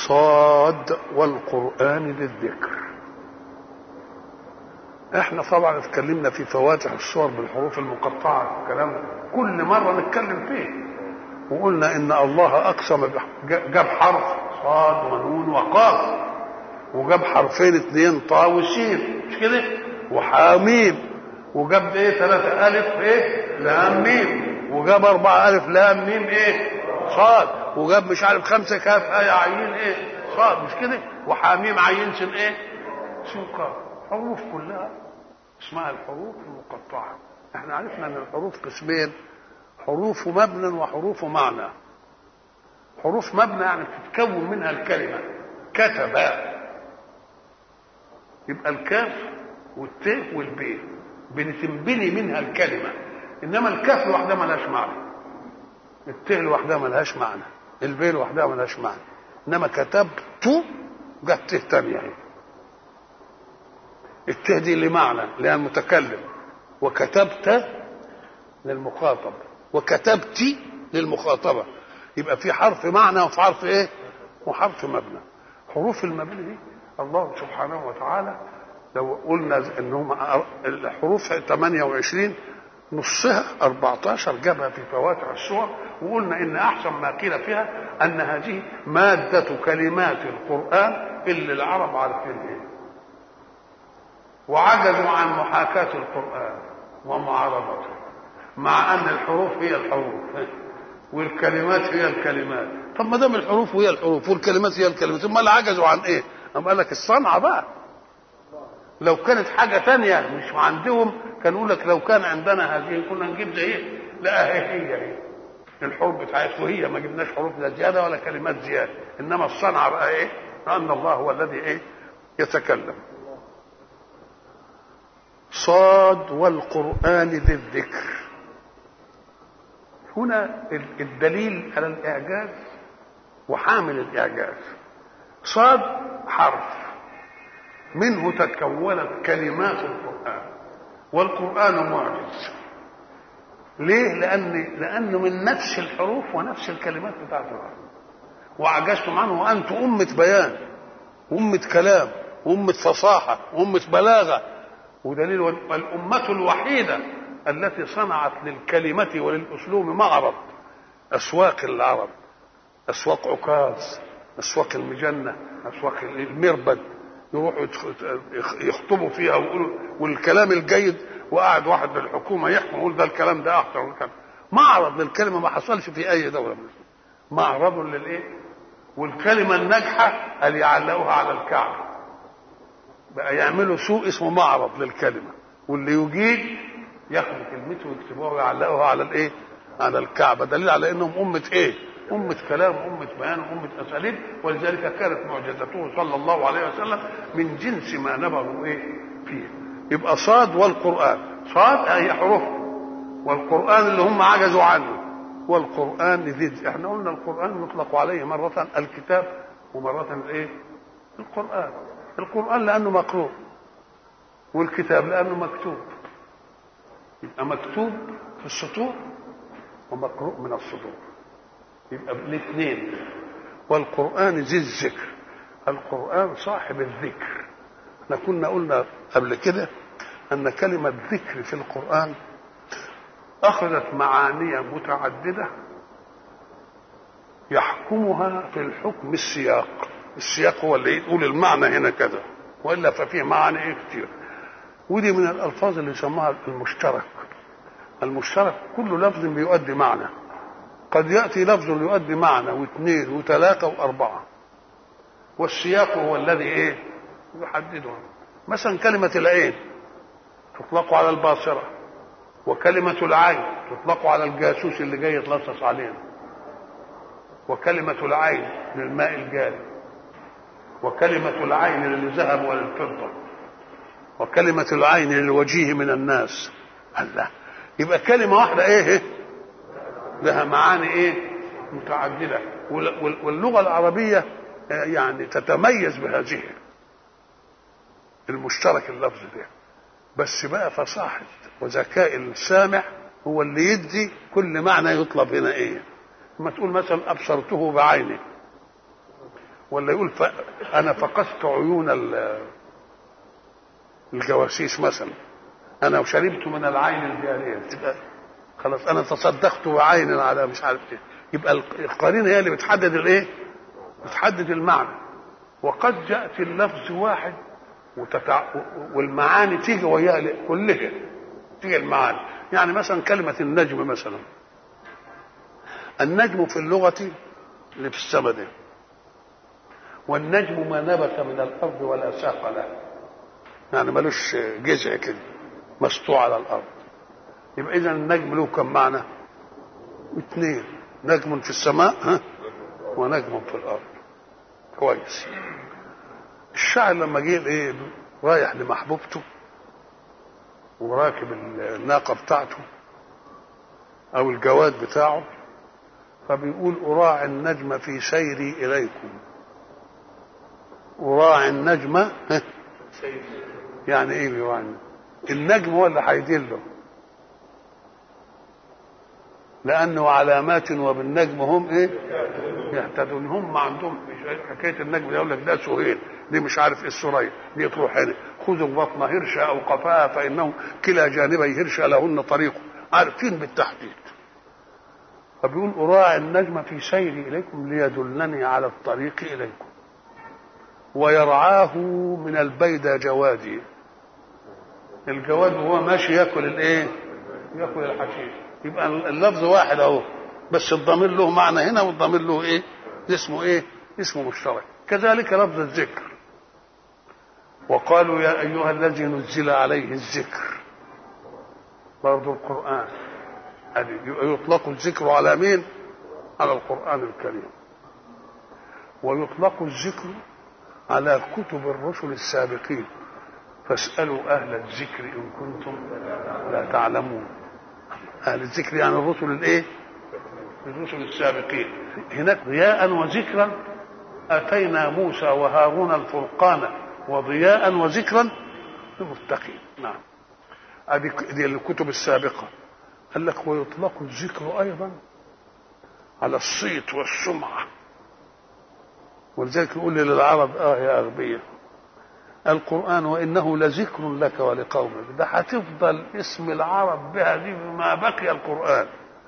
صاد والقرآن للذكر احنا طبعا اتكلمنا في فواتح الصور بالحروف المقطعة كلام كل مرة نتكلم فيه وقلنا ان الله اقسم جاب حرف صاد ونون وقاف وجاب حرفين اثنين طا وسين مش كده وحاميم وجاب ايه ثلاثة ألف ايه لام ميم وجاب أربعة ألف لام ميم ايه صاد وجاب مش عارف خمسة كاف آية عين ايه صاد مش كده وحاميم عين سين ايه سين قاف حروف كلها اسمها الحروف المقطعة احنا عرفنا ان الحروف قسمين حروف مبنى وحروف معنى حروف مبنى يعني تتكون منها الكلمة كتب يبقى الكاف والت والبي بنتنبني منها الكلمة إنما الكاف لوحدها ملهاش معنى الت لوحدها ملهاش معنى البي لوحدها ملهاش معنى إنما كتبت جت ت تانية اهي الت دي لمعنى للمتكلم وكتبت للمخاطب وكتبت للمخاطبة يبقى في حرف معنى وفي حرف ايه وحرف مبنى حروف المبنى دي الله سبحانه وتعالى لو قلنا ان هم الحروف 28 نصها 14 جابها في فواتح السور وقلنا ان احسن ما قيل فيها ان هذه ماده كلمات القران اللي العرب عارفين ايه وعجزوا عن محاكاه القران ومعارضته مع ان الحروف هي الحروف والكلمات هي الكلمات طب ما دام الحروف هي الحروف والكلمات هي الكلمات امال عجزوا عن ايه؟ أم قال لك الصنعه بقى لو كانت حاجه تانية مش عندهم كان يقول لك لو كان عندنا هذه كنا نجيب زي لا هي هي هي الحروف بتاعته هي ما جبناش حروف لا زياده ولا كلمات زياده انما الصنعه بقى ايه؟ ان الله هو الذي ايه؟ يتكلم صاد والقران ذي الذكر هنا الدليل على الاعجاز وحامل الاعجاز صاد حرف منه تكونت كلمات القرآن والقرآن معجز ليه؟ لأن لأنه من نفس الحروف ونفس الكلمات بتاعت القرآن وعجزتم عنه وأنتم أمة بيان وأمة كلام وأمة فصاحة وأمة بلاغة ودليل الأمة الوحيدة التي صنعت للكلمة وللأسلوب معرض أسواق العرب أسواق عكاظ أسواق المجنة أسواق المربد يروحوا يخطبوا فيها ويقولوا والكلام الجيد وقاعد واحد من الحكومه يحكم يقول ده الكلام ده احسن والكلام معرض للكلمه ما حصلش في اي دوله من معرض للايه؟ والكلمه الناجحه اللي يعلقوها على الكعبه بقى يعملوا سوق اسمه معرض للكلمه واللي يجيد ياخدوا كلمته ويكتبوها ويعلقوها على الايه؟ على الكعبه دليل على انهم امه ايه؟ أمة كلام أمة بيان أمة أساليب ولذلك كانت معجزته صلى الله عليه وسلم من جنس ما نبغوا إيه فيه يبقى صاد والقرآن صاد هي حروف والقرآن اللي هم عجزوا عنه والقرآن ذي احنا قلنا القرآن يطلق عليه مرة الكتاب ومرة الايه؟ القرآن القرآن لأنه مقروء والكتاب لأنه مكتوب يبقى مكتوب في السطور ومقروء من الصدور يبقى الاثنين والقرآن ذي الذكر القرآن صاحب الذكر احنا كنا قلنا قبل كده أن كلمة ذكر في القرآن أخذت معاني متعددة يحكمها في الحكم السياق السياق هو اللي يقول المعنى هنا كذا والا ففيه معاني ايه كتير ودي من الالفاظ اللي يسموها المشترك المشترك كل لفظ بيؤدي معنى قد يأتي لفظ يؤدي معنى واثنين وثلاثة وأربعة والسياق هو الذي إيه يحدده مثلا كلمة العين تطلق على الباصرة وكلمة العين تطلق على الجاسوس اللي جاي يتلصص علينا وكلمة العين للماء الجاري وكلمة العين للذهب وللفضة وكلمة العين للوجيه من الناس الله يبقى كلمة واحدة ايه لها معاني ايه متعدده واللغه العربيه يعني تتميز بهذه المشترك اللفظ ده بس بقى فصاحه وذكاء السامع هو اللي يدي كل معنى يطلب هنا ايه لما تقول مثلا ابصرته بعيني ولا يقول ف... انا فقدت عيون الجواسيس مثلا انا وشربت من العين الجاريه تبقى خلاص انا تصدقت بعين على مش عارف ايه يبقى القرينه هي اللي بتحدد الايه بتحدد المعنى وقد ياتي اللفظ واحد وتتع... والمعاني تيجي وياها كلها تيجي المعاني يعني مثلا كلمه النجم مثلا النجم في اللغه اللي في السماء ده والنجم ما نبت من الارض ولا ساق له يعني ملوش جذع كده مسطوع على الارض يبقى اذا النجم له كم معنى اثنين نجم في السماء ها ونجم في الارض كويس الشاعر لما جه ايه رايح لمحبوبته وراكب الناقه بتاعته او الجواد بتاعه فبيقول اراعي النجم في سيري اليكم اراعي النجم ها يعني ايه بيراعي النجم هو اللي هيدله لانه علامات وبالنجم هم ايه يهتدون هم عندهم حكايه النجم ده يقول لك ده سهيل دي مش عارف ايه السرية دي تروح هنا خذوا بطن هرشة او قفاها فانه كلا جانبي هرشة لهن طريق عارفين بالتحديد فبيقول اراعي النجم في سيري اليكم ليدلني على الطريق اليكم ويرعاه من البيدى جوادي الجواد وهو ماشي ياكل الايه ياكل الحشيش يبقى اللفظ واحد اهو بس الضمير له معنى هنا والضمير له ايه اسمه ايه اسمه مشترك كذلك لفظ الذكر وقالوا يا ايها الذي نزل عليه الذكر برضو القران يطلق الذكر على مين على القران الكريم ويطلق الذكر على كتب الرسل السابقين فاسالوا اهل الذكر ان كنتم لا تعلمون اهل الذكر يعني الرسل الايه الرسل السابقين هناك ضياء وذكرا اتينا موسى وهارون الفرقان وضياء وذكرا للمتقين نعم هذه دي الكتب السابقه قال لك ويطلق الذكر ايضا على الصيت والسمعه ولذلك يقول للعرب اه يا اغبياء القرآن وإنه لذكر لك ولقومك ده هتفضل اسم العرب بها دي ما بقي القرآن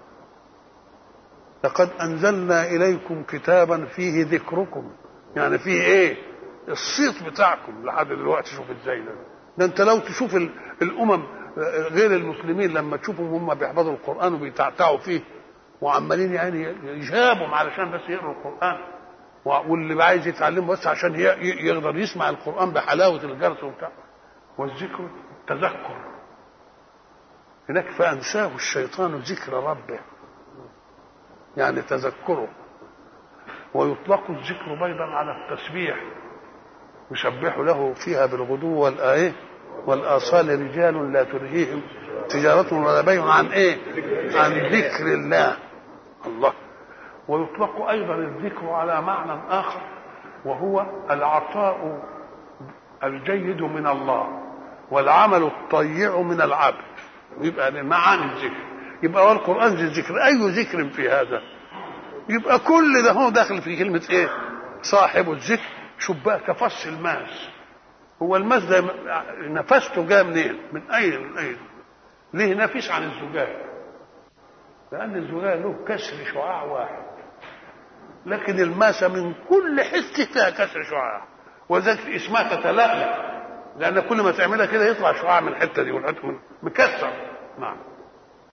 لقد أنزلنا إليكم كتابا فيه ذكركم يعني فيه إيه الصيت بتاعكم لحد دلوقتي شوف ازاي ده ده انت لو تشوف الامم غير المسلمين لما تشوفهم هم بيحفظوا القران وبيتعتعوا فيه وعمالين يعني يجابهم علشان بس يقروا القران واللي عايز يتعلمه بس عشان يقدر يسمع القران بحلاوه الجرس وبتاع والذكر التذكر هناك فانساه الشيطان ذكر ربه يعني تذكره ويطلق الذكر ايضا على التسبيح يسبح له فيها بالغدو والايه والاصال رجال لا تلهيهم تجارة ولا بيع عن ايه عن ذكر الله الله ويطلق ايضا الذكر على معنى اخر وهو العطاء الجيد من الله والعمل الطيع من العبد يبقى معاني الذكر يبقى والقران ذي الذكر اي ذكر في هذا يبقى كل ده هو داخل في كلمه ايه صاحب الذكر شوف بقى كفص الماس هو الماس ده نفسته جاء منين من اي من اي ليه نفس عن الزجاج لان الزجاج له كسر شعاع واحد لكن الماسة من كل حتة فيها كسر شعاع وذلك اسمها تتلألأ لأن كل ما تعملها كده يطلع شعاع من الحتة دي والحتة من مكسر نعم